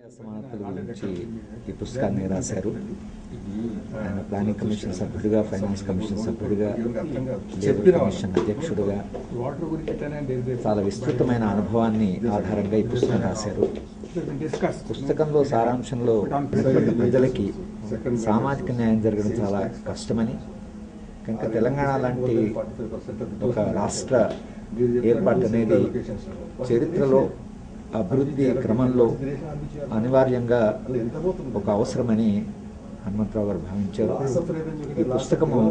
సమానతల గురించి ఈ పుస్తకాన్ని రాశారు ఆయన ప్లానింగ్ కమిషన్ సభ్యుడిగా ఫైనాన్స్ కమిషన్ సభ్యుడిగా లేబర్ కమిషన్ అధ్యక్షుడిగా వాటర్ గురించి చాలా విస్తృతమైన అనుభవాన్ని ఆధారంగా ఈ పుస్తకం రాశారు డిస్కస్ పుస్తకంలో సారాంశంలో ప్రజలకి సామాజిక న్యాయం జరగడం చాలా కష్టమని కనుక తెలంగాణ లాంటి ఒక రాష్ట్ర ఏర్పాటు అనేది చరిత్రలో అభివృద్ధి క్రమంలో అనివార్యంగా ఒక అవసరమని హనుమంతరావు గారు భావించారు ఈ పుస్తకము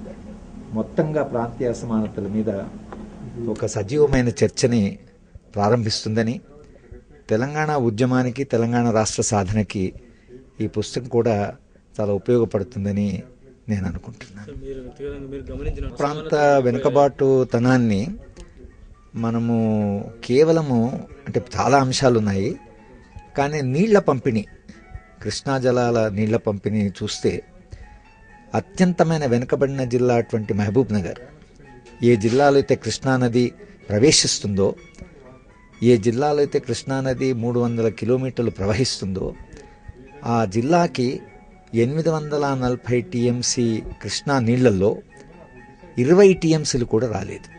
మొత్తంగా ప్రాంతీయ అసమానతల మీద ఒక సజీవమైన చర్చని ప్రారంభిస్తుందని తెలంగాణ ఉద్యమానికి తెలంగాణ రాష్ట్ర సాధనకి ఈ పుస్తకం కూడా చాలా ఉపయోగపడుతుందని నేను అనుకుంటున్నాను మీరు వ్యక్తిగతంగా మీరు గమనించిన ప్రాంత వెనుకబాటుతనాన్ని మనము కేవలము అంటే చాలా అంశాలు ఉన్నాయి కానీ నీళ్ల పంపిణీ కృష్ణా జలాల నీళ్ల పంపిణీ చూస్తే అత్యంతమైన వెనుకబడిన జిల్లా అటువంటి మహబూబ్ నగర్ ఏ జిల్లాలో అయితే కృష్ణానది ప్రవేశిస్తుందో ఏ జిల్లాలో అయితే కృష్ణానది మూడు వందల కిలోమీటర్లు ప్రవహిస్తుందో ఆ జిల్లాకి ఎనిమిది వందల నలభై టీఎంసీ కృష్ణా నీళ్లలో ఇరవై టీఎంసీలు కూడా రాలేదు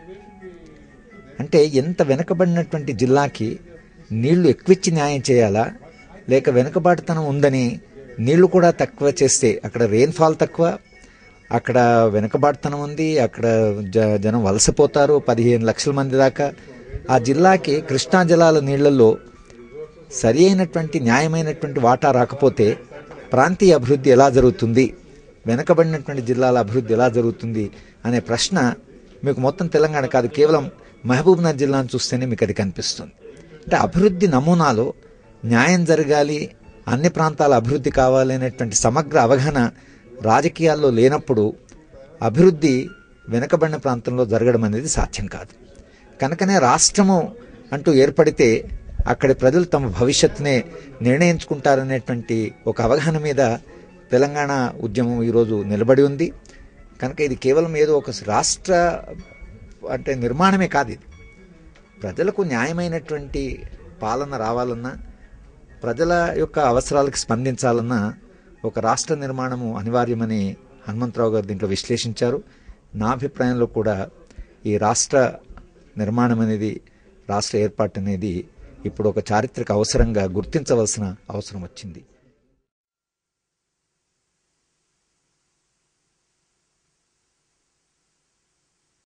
అంటే ఎంత వెనుకబడినటువంటి జిల్లాకి నీళ్లు ఎక్కువిచ్చి న్యాయం చేయాలా లేక వెనుకబాటుతనం ఉందని నీళ్లు కూడా తక్కువ చేస్తే అక్కడ రెయిన్ఫాల్ తక్కువ అక్కడ వెనుకబాటుతనం ఉంది అక్కడ జ జనం వలసపోతారు పదిహేను లక్షల మంది దాకా ఆ జిల్లాకి కృష్ణా జలాల నీళ్లలో సరి అయినటువంటి న్యాయమైనటువంటి వాటా రాకపోతే ప్రాంతీయ అభివృద్ధి ఎలా జరుగుతుంది వెనుకబడినటువంటి జిల్లాల అభివృద్ధి ఎలా జరుగుతుంది అనే ప్రశ్న మీకు మొత్తం తెలంగాణ కాదు కేవలం మహబూబ్నగర్ జిల్లాను చూస్తేనే మీకు అది కనిపిస్తుంది అంటే అభివృద్ధి నమూనాలో న్యాయం జరగాలి అన్ని ప్రాంతాల అభివృద్ధి కావాలి అనేటువంటి సమగ్ర అవగాహన రాజకీయాల్లో లేనప్పుడు అభివృద్ధి వెనుకబడిన ప్రాంతంలో జరగడం అనేది సాధ్యం కాదు కనుకనే రాష్ట్రము అంటూ ఏర్పడితే అక్కడి ప్రజలు తమ భవిష్యత్తునే నిర్ణయించుకుంటారనేటువంటి ఒక అవగాహన మీద తెలంగాణ ఉద్యమం ఈరోజు నిలబడి ఉంది కనుక ఇది కేవలం ఏదో ఒక రాష్ట్ర అంటే నిర్మాణమే కాదు ఇది ప్రజలకు న్యాయమైనటువంటి పాలన రావాలన్నా ప్రజల యొక్క అవసరాలకు స్పందించాలన్నా ఒక రాష్ట్ర నిర్మాణము అనివార్యమని హనుమంతరావు గారు దీంట్లో విశ్లేషించారు నా అభిప్రాయంలో కూడా ఈ రాష్ట్ర నిర్మాణం అనేది రాష్ట్ర ఏర్పాటు అనేది ఇప్పుడు ఒక చారిత్రక అవసరంగా గుర్తించవలసిన అవసరం వచ్చింది